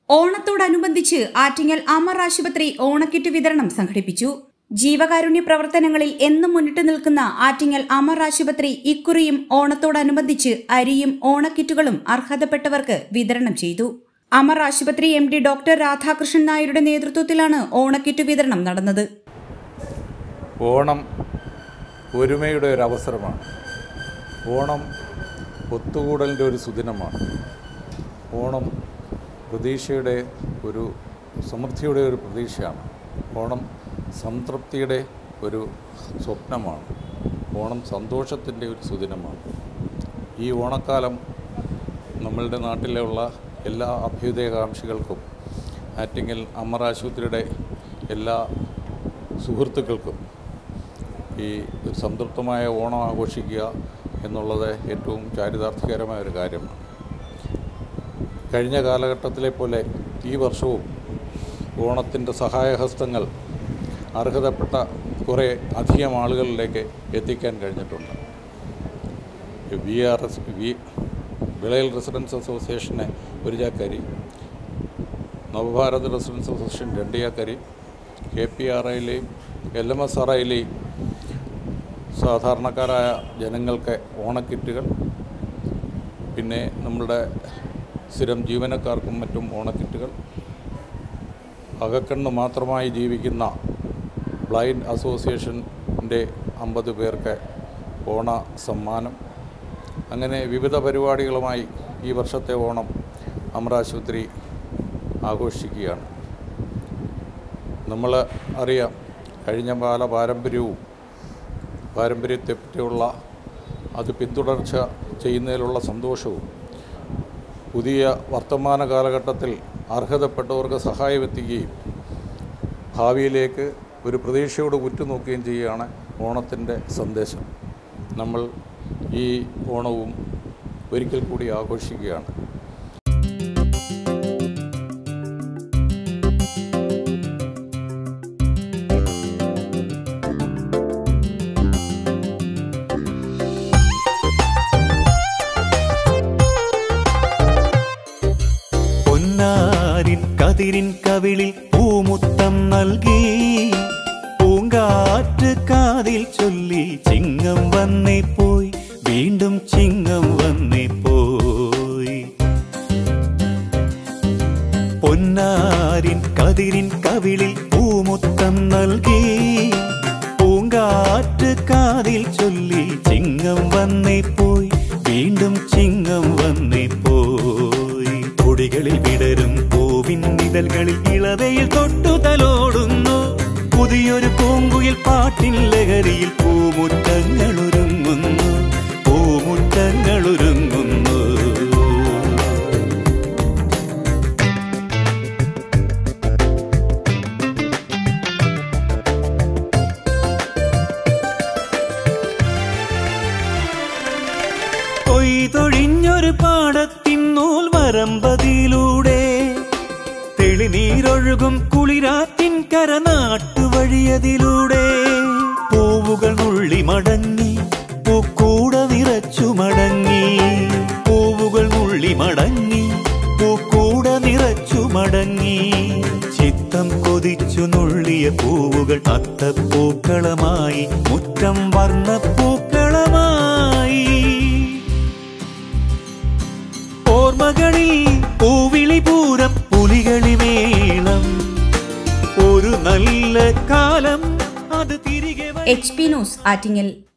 ഓണത്തോടനുബന്ധിച്ച് ആറ്റിങ്ങൽ അമർ ആശുപത്രി ഓണക്കിറ്റ് വിതരണം സംഘടിപ്പിച്ചു ജീവകാരുണ്യ പ്രവർത്തനങ്ങളിൽ എന്നും മുന്നിട്ട് നിൽക്കുന്ന ആറ്റിങ്ങൽ അമർ ആശുപത്രി ഇക്കുറിയും ഓണത്തോടനുബന്ധിച്ച് അരിയും ഓണക്കിറ്റുകളും അർഹതപ്പെട്ടവർക്ക് വിതരണം ചെയ്തു അമർ ആശുപത്രി എം ഡി ഡോക്ടർ രാധാകൃഷ്ണൻ നായരുടെ നേതൃത്വത്തിലാണ് ഓണക്കിറ്റ് വിതരണം നടന്നത് ഓണം ഒരുമയുടെ ഒരു അവസരമാണ് ഓണം ഒത്തുകൂടലിൻ്റെ ഒരു സുദിനമാണ് ഓണം പ്രതീക്ഷയുടെ ഒരു സമൃദ്ധിയുടെ ഒരു പ്രതീക്ഷയാണ് ഓണം സംതൃപ്തിയുടെ ഒരു സ്വപ്നമാണ് ഓണം സന്തോഷത്തിൻ്റെ ഒരു സുദിനമാണ് ഈ ഓണക്കാലം നമ്മളുടെ നാട്ടിലുള്ള എല്ലാ അഭ്യുദയകാംക്ഷികൾക്കും ആറ്റിങ്ങൽ അമർ ആശുപത്രിയുടെ എല്ലാ സുഹൃത്തുക്കൾക്കും ഈ ഒരു സംതൃപ്തമായ ഓണം ആഘോഷിക്കുക എന്നുള്ളത് ഏറ്റവും ചാരിതാർത്ഥ്യകരമായ ഒരു കാര്യമാണ് കഴിഞ്ഞ കാലഘട്ടത്തിലെ പോലെ ഈ വർഷവും ഓണത്തിൻ്റെ സഹായഹസ്തങ്ങൾ അർഹതപ്പെട്ട കുറേ അധികം ആളുകളിലേക്ക് എത്തിക്കാൻ കഴിഞ്ഞിട്ടുണ്ട് V R S V Vilayal residence അസോസിയേഷന് ഒരു ചാക്കരി നവഭാരത് റെസിഡൻസ് അസോസിയേഷൻ രണ്ട് ചാക്കരി കെ പി ആർ ഐയിലെയും എൽ എം എസ് ആർ ഐയിലെയും സാധാരണക്കാരായ ജനങ്ങൾക്ക് ഓണക്കിറ്റുകൾ പിന്നെ നമ്മളുടെ സ്ഥിരം ജീവനക്കാർക്കും മറ്റും ഓണക്കിറ്റുകൾ അകക്കണ്ണ് മാത്രമായി ജീവിക്കുന്ന ബ്ലൈൻഡ് അസോസിയേഷൻ്റെ അമ്പത് പേർക്ക് ഓണ സമ്മാനം അങ്ങനെ വിവിധ പരിപാടികളുമായി ഈ വർഷത്തെ ഓണം അമരാശുപത്രി ആഘോഷിക്കുകയാണ് നമ്മൾ അറിയാം കഴിഞ്ഞ കാല പാരമ്പര്യവും പാരമ്പര്യത്തെപ്പറ്റിയുള്ള അത് പിന്തുടർച്ച ചെയ്യുന്നതിലുള്ള സന്തോഷവും പുതിയ വർത്തമാന കാലഘട്ടത്തിൽ അർഹതപ്പെട്ടവർക്ക് സഹായമെത്തിക്കുകയും ഭാവിയിലേക്ക് ഒരു പ്രതീക്ഷയോട് ഉറ്റുനോക്കുകയും ചെയ്യുകയാണ് ഓണത്തിൻ്റെ സന്ദേശം നമ്മൾ ഈ ഓണവും ഒരിക്കൽ കൂടി ആഘോഷിക്കുകയാണ് പൊന്നാരിൻ കതിരിൻ കവിളിൽ പൂമുത്തം നൽകി പൂങ്കാറ്റ് കാതിൽ ചൊല്ലി ചിങ്ങം വന്നേ പോയി വീണ്ടും ചിങ്ങം വന്നേ പോയി പൊന്നാരിൻ കതിരിൻ കവിളിൽ പൂമുത്തം നൽകി പൂങ്കാറ്റ് കാതിൽ ചൊല്ലി ചിങ്ങം വന്നേ പോയി വീണ്ടും ചിങ്ങം വന്നേ പോയി കൊടികളിൽ വിടരും പൂവിൻ നിഴൽകളിൽ ഇളതയിൽ തൊട്ടു തലോടുന്നു പുതിയൊരു പൂങ്കുയിൽ പാട്ടിൻ ലഹരിയിൽ പൂമുറ്റങ്ങൾ ഒരുങ്ങുന്നു പൂമുറ്റങ്ങൾ ഒരുങ്ങുന്നു കൊയ്തൊഴിഞ്ഞൊരു പാടത്തിൻ നൂൽ വരമ്പതിലൂടെ തെളിനീരൊഴുകും കുളിരാത്തിൻ കരനാട്ടുവഴിയതിലൂടെ പൂവുകൾ നുള്ളി മടങ്ങി പൂക്കൂട നിറച്ചു മടങ്ങി പൂവുകൾ നുള്ളി മടങ്ങി പൂക്കൂട നിറച്ചു മടങ്ങി ചിത്തം കൊതിച്ചു നുള്ളിയ പൂവുകൾ അത്തപ്പൂക്കളമായി മുറ്റം വർണ്ണപ്പൂക്കളമായി ഓർമ്മകളിൽ പൂവിളി പൂരം പുലികളി മേളം ഒരു നല്ല കാലം അത് തിരികെ വരും. H P news Attingal